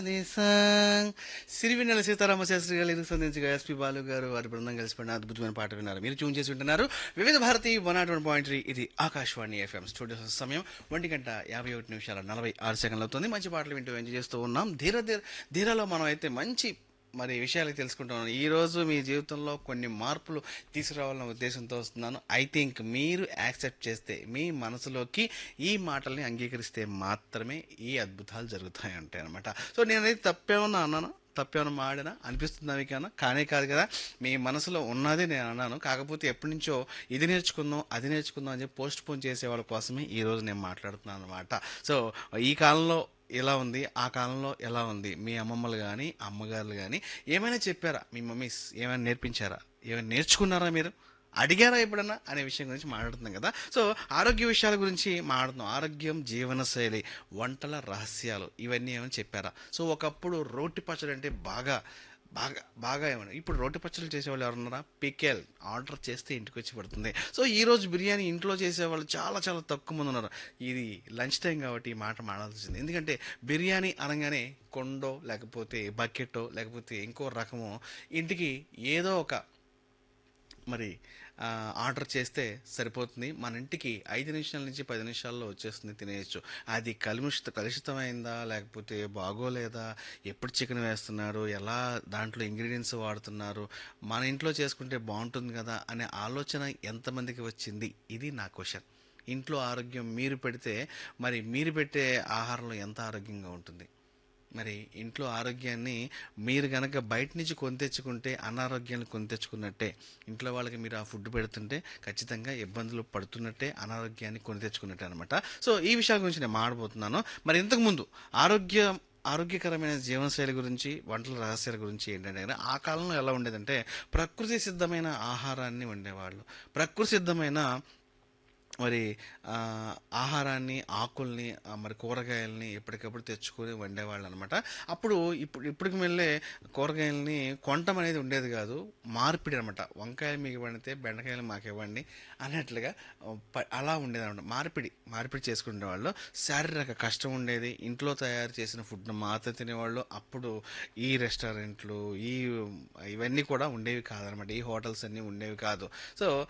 దేశం సిరివెన్నెల సీతారామ శాస్త్రి గారు ఇరుగు సంధించగా ఎస్పి బాలు గారు వారి బృందం కలిసి పడిన అద్భుతమైన పాట విన్నారు మీరు ట్యూన్ చేసి వింటున్నారు Vividh Bharati one nought one point three ఇది ఆకాశవాణి ఎఫ్ఎం స్టూడియో సమయం ఒంటి గంట యాభై ఒకటి నిమిషాల నలభై ఆరు సెకండ్లు అవుతుంది మంచి పాటలు వింటూ ఎంజాయ్ చేస్తూ ఉన్నాం ధీర ధీర ధీరలో మనం అయితే మంచి మరి విషయాలు తెలుసుకుంటున్నాను ఈ రోజు మీ జీవితంలో కొన్ని మార్పులు తీసుకురావాలన్న ఉద్దేశంతో వస్తున్నాను ఐ థింక్ మీరు యాక్సెప్ట్ చేస్తే మీ మనసులోకి ఈ మాటల్ని అంగీకరిస్తే మాత్రమే ఈ అద్భుతాలు జరుగుతాయి ఉంటాయి అనమాట సో నేనైతే తప్పేమన్నా అన్నాను తప్పేమన్నా మాడినా అనిపిస్తుందా మీకన్నా కానే కాదు కదా మీ మనసులో ఉన్నది నేను అన్నాను కాకపోతే ఎప్పటి నుంచో ఇది నేర్చుకుందాం అది నేర్చుకుందాం అని చెప్పి పోస్ట్ పోన్ చేసే వాళ్ళ కోసమే ఈ రోజు నేను మాట్లాడుతున్నాను అనమాట సో ఈ కాలంలో ఎలా ఉంది ఆ కాలంలో ఎలా ఉంది మీ అమ్మమ్మలు కానీ అమ్మగారులు కానీ ఏమైనా చెప్పారా మీ మమ్మీస్ ఏమైనా నేర్పించారా ఏమైనా నేర్చుకున్నారా మీరు అడిగారా ఎప్పుడన్నా అనే విషయం గురించి మాట్లాడుతున్నాం కదా సో ఆరోగ్య విషయాల గురించి మాట్లాడుతున్నాం ఆరోగ్యం జీవనశైలి వంటల రహస్యాలు ఇవన్నీ ఏమైనా చెప్పారా సో ఒకప్పుడు రోటి పచ్చడి అంటే బాగా బాగా బాగా ఏమన్నా ఇప్పుడు రోటి పచ్చళ్ళు చేసేవాళ్ళు ఎవరున్నారా పికెల్ ఆర్డర్ చేస్తే ఇంటికి వచ్చి పడుతుంది సో ఈ రోజు బిర్యానీ ఇంట్లో చేసేవాళ్ళు చాలా చాలా తక్కువ మంది ఉన్నారు ఇది లంచ్ టైం కాబట్టి ఈ మాట మాడాల్సింది ఎందుకంటే బిర్యానీ అనగానే కొండో లేకపోతే బకెట్టో లేకపోతే ఇంకో రకమో ఇంటికి ఏదో ఒక మరి ఆ, ఆర్డర్ చేస్తే సరిపోతుంది మన ఇంటికి ఐదు నిమిషాల నుంచి పది నిమిషాల్లో వచ్చేస్తుంది తినేయచ్చు అది కలుషిత కలుషితమైందా లేకపోతే బాగోలేదా ఎప్పుడు చికెన్ వేస్తున్నారు ఎలా దాంట్లో ఇంగ్రీడియంట్స్ వాడుతున్నారు మన ఇంట్లో చేసుకుంటే బాగుంటుంది కదా అనే ఆలోచన ఎంతమందికి వచ్చింది ఇది నా క్వశ్చన్ ఇంట్లో ఆరోగ్యం మీరు పెడితే మరి మీరు పెట్టే ఆహారంలో ఎంత ఆరోగ్యంగా ఉంటుంది మరి ఇంట్లో ఆరోగ్యాన్ని మీరు గనక బయట నుంచి కొని తెచ్చుకుంటే అనారోగ్యాన్ని కొని తెచ్చుకున్నట్టే ఇంట్లో వాళ్ళకి మీరు ఆ ఫుడ్ పెడుతుంటే ఖచ్చితంగా ఇబ్బందులు పడుతున్నట్టే అనారోగ్యాన్ని కొని తెచ్చుకున్నట్టే అనమాట సో ఈ విషయాల గురించి నేను మాడబోతున్నాను మరి ఇంతకు ముందు ఆరోగ్యం ఆరోగ్యకరమైన జీవనశైలి గురించి వంటల రహస్యాల గురించి ఏంటంటే ఆ కాలంలో ఎలా ఉండేదంటే ప్రకృతి సిద్ధమైన ఆహారాన్ని వండేవాళ్ళు ప్రకృతి సిద్ధమైన మరి ఆ, ఆహారాన్ని ఆకుల్ని ఆ, మరి కూరగాయల్ని ఎప్పటికప్పుడు తెచ్చుకొని వండేవాళ్ళు అనమాట అప్పుడు ఇప్పుడు ఇప్పటికి వెళ్ళే కూరగాయలని కొనటం అనేది ఉండేది కాదు మార్పిడి అనమాట వంకాయలు మీకు వండితే బెండకాయలు మాకు ఇవ్వండి అన్నట్లుగా ఆ, ప- అలా ఉండేది అనమాట మార్పిడి మార్పిడి చేసుకునేవాళ్ళు శారీరక కష్టం ఉండేది ఇంట్లో తయారు చేసిన ఫుడ్ మాత్రం తినేవాళ్ళు అప్పుడు ఈ రెస్టారెంట్లు ఈ ఇవన్నీ కూడా ఉండేవి కాదనమాట ఈ హోటల్స్ అన్నీ ఉండేవి కాదు సో